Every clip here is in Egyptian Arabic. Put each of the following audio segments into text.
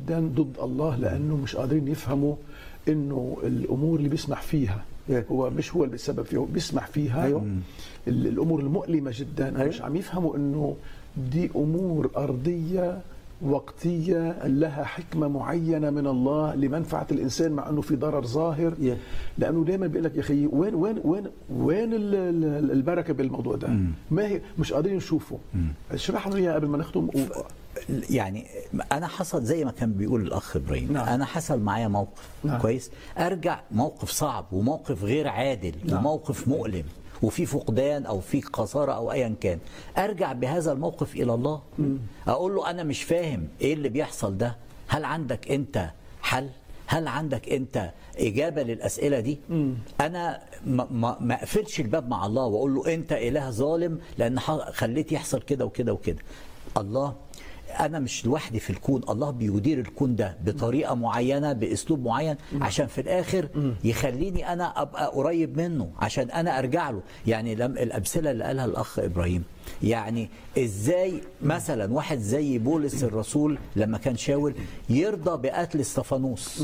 جدا ضد الله لانه مش قادرين يفهموا انه الامور اللي بيسمح فيها إيه. هو مش هو اللي بيسبب فيها هو بيسمح فيها أيوة. ال- الامور المؤلمه جدا أيوة. مش عم يفهموا انه دي امور ارضيه وقتيه لها حكمه معينه من الله لمنفعه الانسان مع انه في ضرر ظاهر Yeah. لانه دائما بيقول لك يا اخي وين وين وين وين ال- ال- البركه بالموضوع ده؟ ما هي مش قادرين نشوفه اشرح لنا اياها قبل ما نختم و... يعني انا حصل زي ما كان بيقول الاخ ابراهيم نعم. انا حصل معايا موقف نعم. كويس ارجع موقف صعب وموقف غير عادل نعم. وموقف مؤلم وفي فقدان او في خساره او ايا كان ارجع بهذا الموقف الى الله اقول له انا مش فاهم ايه اللي بيحصل ده هل عندك انت حل هل عندك انت اجابه للاسئله دي انا ما, ما, ما اقفلش الباب مع الله واقول له انت اله ظالم لان ح- خليت يحصل كده وكده وكده الله انا مش لوحدي في الكون الله بيدير الكون ده بطريقه معينه باسلوب معين عشان في الاخر يخليني انا ابقى قريب منه عشان انا ارجع له يعني لم الامثله اللي قالها الاخ ابراهيم يعني ازاي مثلا واحد زي بولس الرسول لما كان شاول يرضى بقتل استفانوس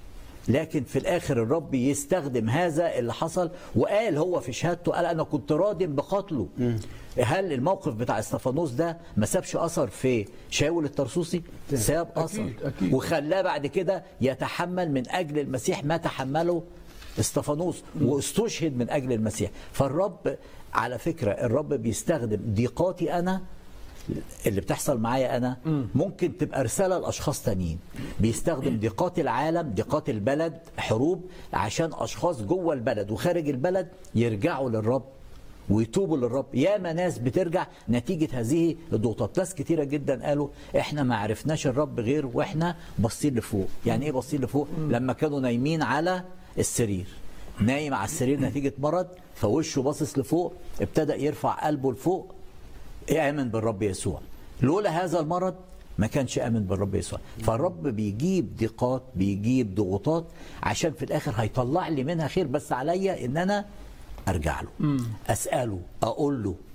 لكن في الاخر الرب يستخدم هذا اللي حصل وقال هو في شهادته قال انا كنت راض بقتله هل الموقف بتاع استفانوس ده ما سابش اثر في شاول الترسوسي ساب اثر أكيد. وخلاه بعد كده يتحمل من اجل المسيح ما تحمله استفانوس واستشهد من اجل المسيح فالرب على فكره الرب بيستخدم ضيقاتي انا اللي بتحصل معايا انا ممكن تبقى رساله لاشخاص تانيين بيستخدم ضيقات العالم ضيقات البلد حروب عشان اشخاص جوه البلد وخارج البلد يرجعوا للرب ويتوبوا للرب ياما ناس بترجع نتيجة هذه الضغوطات ناس كتيرة جدا قالوا احنا ما عرفناش الرب غير واحنا باصين لفوق يعني ايه باصين لفوق لما كانوا نايمين على السرير نايم على السرير نتيجة مرض فوشه باصص لفوق ابتدأ يرفع قلبه لفوق آمن بالرب يسوع لولا هذا المرض ما كانش آمن بالرب يسوع فالرب بيجيب ضيقات بيجيب ضغوطات عشان في الآخر هيطلع لي منها خير بس عليا إن أنا أرجع له أسأله أقول له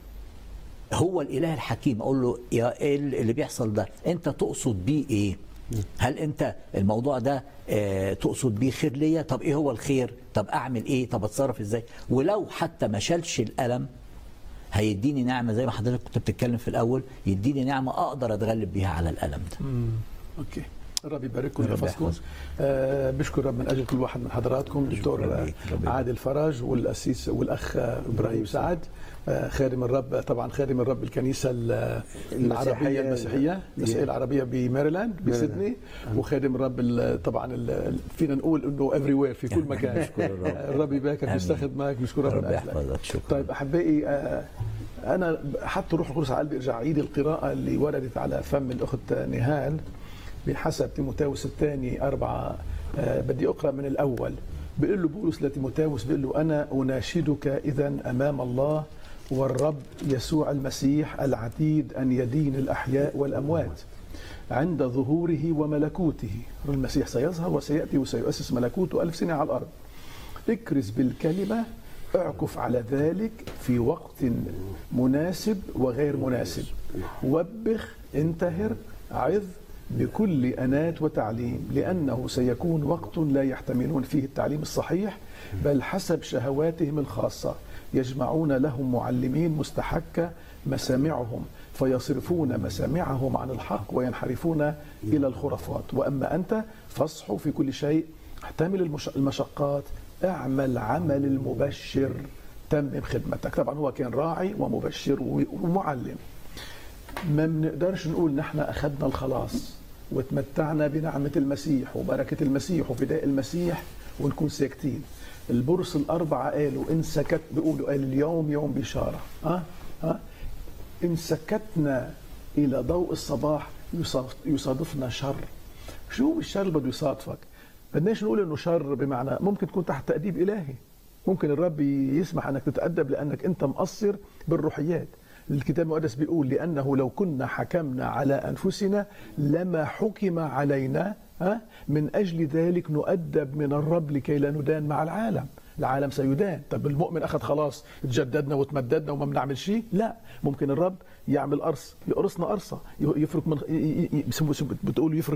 هو الإله الحكيم أقول له يا إيه اللي بيحصل ده أنت تقصد بيه إيه هل انت الموضوع ده آه تقصد بيه خير ليا طب ايه هو الخير طب اعمل ايه طب اتصرف ازاي ولو حتى ما شالش الالم هيديني نعمه زي ما حضرتك كنت بتتكلم في الاول يديني نعمه اقدر اتغلب بيها على الالم ده اوكي الرب يبارككم الرب ويحفظكم يحفظكم. آه بشكر رب من اجل كل واحد من حضراتكم دكتور شكراً آه، ليك. رب يبارك. عادل فرج والاسيس والاخ آه، ابراهيم سعد آه، خادم الرب طبعا خادم الرب الكنيسه ال- العربيه المسيحيه المسيحيه العربيه بماريلاند بسيدني وخادم الرب ال- طبعا ال- فينا نقول انه افري وير في كل مكان نشكر الرب. الرب يباركك آمين. ويستخدمك بشكر رب رب من أجلك. يحفظك شكرا طيب احبائي آه، انا حتى روح القدس على قلبي ارجع اعيد القراءه اللي وردت على فم الاخت نهال بحسب تيموتاوس الثاني أربعة آه، بدي أقرأ من الأول بيقول له بولس لتيموتاوس بيقول له أنا أناشدك إذا أمام الله والرب يسوع المسيح العتيد أن يدين الأحياء والأموات عند ظهوره وملكوته المسيح سيظهر وسيأتي وسيؤسس ملكوته ألف سنة على الأرض اكرز بالكلمة اعكف على ذلك في وقت مناسب وغير مناسب وبخ انتهر عظ بكل أنات وتعليم لأنه سيكون وقت لا يحتملون فيه التعليم الصحيح بل حسب شهواتهم الخاصة يجمعون لهم معلمين مستحكة مسامعهم فيصرفون مسامعهم عن الحق وينحرفون إلى الخرافات وأما أنت فاصحوا في كل شيء احتمل المش- المشقات اعمل عمل المبشر تمم خدمتك طبعا هو كان راعي ومبشر و- ومعلم ما بنقدرش نقول نحن اخذنا الخلاص وتمتعنا بنعمه المسيح وبركه المسيح وفداء المسيح ونكون ساكتين البرص الاربعه قالوا ان سكت بيقولوا قال اليوم يوم بشاره ها ها ان سكتنا الى ضوء الصباح يصادف- يصادفنا شر شو الشر اللي بده يصادفك بدناش نقول انه شر بمعنى ممكن تكون تحت تاديب الهي ممكن الرب يسمح انك تتادب لانك انت مقصر بالروحيات الكتاب المقدس بيقول لانه لو كنا حكمنا على انفسنا لما حكم علينا ها من اجل ذلك نؤدب من الرب لكي لا ندان مع العالم العالم سيدان طب المؤمن اخذ خلاص تجددنا وتمددنا وما بنعمل شيء لا ممكن الرب يعمل قرص يقرصنا قرصه يفرك من ي- ي- ي- بتقول يفرك